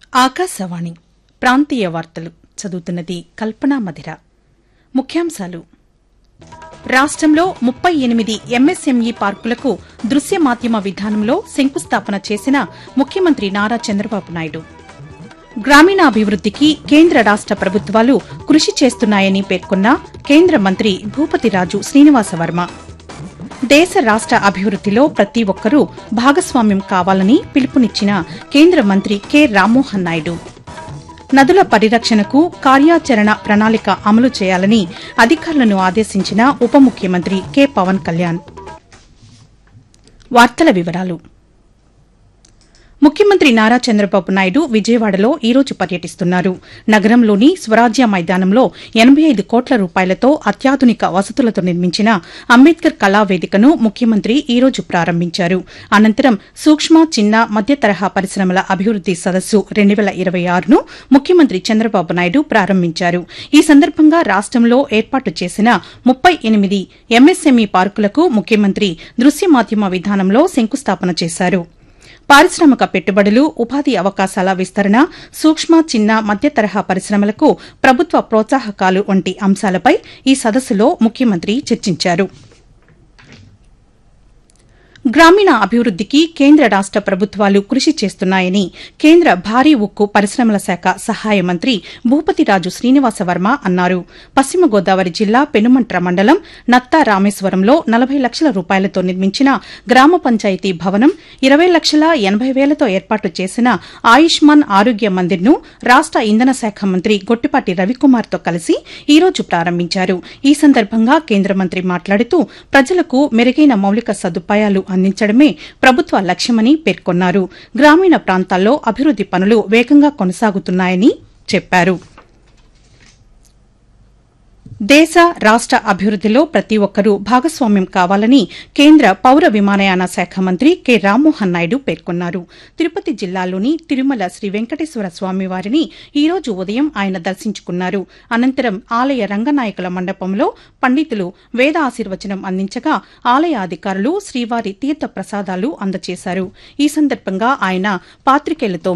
ఆకాశవాణి ప్రాంతీయ వార్తలు చదువుతున్నది కల్పనా మధిర ముఖ్యాంశాలు రాష్టంలో ముప్పై ఎనిమిది ఎంఎస్ఎంఈ పార్కులకు దృశ్య మాధ్యమ విధానంలో శంకుస్థాపన చేసిన ముఖ్యమంత్రి నారా చంద్రబాబు నాయుడు గ్రామీణాభివృద్దికి కేంద్ర రాష్ట ప్రభుత్వాలు కృషి చేస్తున్నాయని పేర్కొన్న కేంద్ర మంత్రి భూపతిరాజు శ్రీనివాసవర్మ దేశ రాష్ట అభివృద్దిలో ప్రతి ఒక్కరూ భాగస్వామ్యం కావాలని పిలుపునిచ్చిన కేంద్ర మంత్రి కె రామ్మోహన్ నాయుడు నదుల పరిరక్షణకు కార్యాచరణ ప్రణాళిక అమలు చేయాలని అధికారులను ఆదేశించిన ఉప ముఖ్యమంత్రి కె పవన్ కళ్యాణ్ వార్తల వివరాలు ముఖ్యమంత్రి నారా చంద్రబాబు నాయుడు విజయవాడలో ఈ రోజు పర్యటిస్తున్నారు నగరంలోని స్వరాజ్య మైదానంలో ఎనబై ఐదు కోట్ల రూపాయలతో అత్యాధునిక వసతులతో నిర్మించిన అంబేద్కర్ కళావేదికను ముఖ్యమంత్రి ఈ రోజు ప్రారంభించారు అనంతరం సూక్ష్మ చిన్న మధ్య తరహా పరిశ్రమల అభివృద్ది సదస్సు రెండు వేల ఇరవై ఆరును ముఖ్యమంత్రి చంద్రబాబు నాయుడు ప్రారంభించారు ఈ సందర్భంగా రాష్టంలో ఏర్పాటు చేసిన ముప్పై ఎనిమిది ఎంఎస్ఎంఈ పార్కులకు ముఖ్యమంత్రి దృశ్య మాధ్యమ విధానంలో శంకుస్థాపన చేశారు పారిశ్రామిక పెట్టుబడులు ఉపాధి అవకాశాల విస్తరణ సూక్ష్మ చిన్న మధ్య తరహా పరిశ్రమలకు ప్రభుత్వ ప్రోత్సాహకాలు వంటి అంశాలపై ఈ సదస్సులో ముఖ్యమంత్రి చర్చించారు గ్రామీణ అభివృద్దికి కేంద్ర రాష్ట ప్రభుత్వాలు కృషి చేస్తున్నాయని కేంద్ర భారీ ఉక్కు పరిశ్రమల శాఖ సహాయ మంత్రి భూపతిరాజు శ్రీనివాసవర్మ అన్నారు పశ్చిమ గోదావరి జిల్లా పెనుమంట్ర మండలం నత్తా రామేశ్వరంలో నలభై లక్షల రూపాయలతో నిర్మించిన గ్రామ పంచాయతీ భవనం ఇరవై లక్షల ఎనబై వేలతో ఏర్పాటు చేసిన ఆయుష్మాన్ ఆరోగ్య మందిర్ను రాష్ట ఇంధన శాఖ మంత్రి గొట్టిపాటి రవికుమార్తో కలిసి ఈ రోజు ప్రారంభించారు ఈ సందర్భంగా కేంద్ర మంత్రి మాట్లాడుతూ ప్రజలకు మెరుగైన మౌలిక సదుపాయాలు అందించడమే ప్రభుత్వ లక్ష్యమని పేర్కొన్నారు గ్రామీణ ప్రాంతాల్లో అభివృద్ది పనులు వేగంగా కొనసాగుతున్నాయని చెప్పారు దేశ రాష్ట అభివృద్దిలో ప్రతి ఒక్కరూ భాగస్వామ్యం కావాలని కేంద్ర పౌర విమానయాన శాఖ మంత్రి కె రామ్మోహన్ నాయుడు పేర్కొన్నారు తిరుపతి జిల్లాలోని తిరుమల శ్రీ వెంకటేశ్వర స్వామివారిని ఈ రోజు ఉదయం ఆయన దర్శించుకున్నారు అనంతరం ఆలయ రంగనాయకుల మండపంలో పండితులు వేద ఆశీర్వచనం అందించగా ఆలయ అధికారులు శ్రీవారి తీర్థ ప్రసాదాలు అందజేశారు ఈ సందర్భంగా ఆయన పాతికేయులతో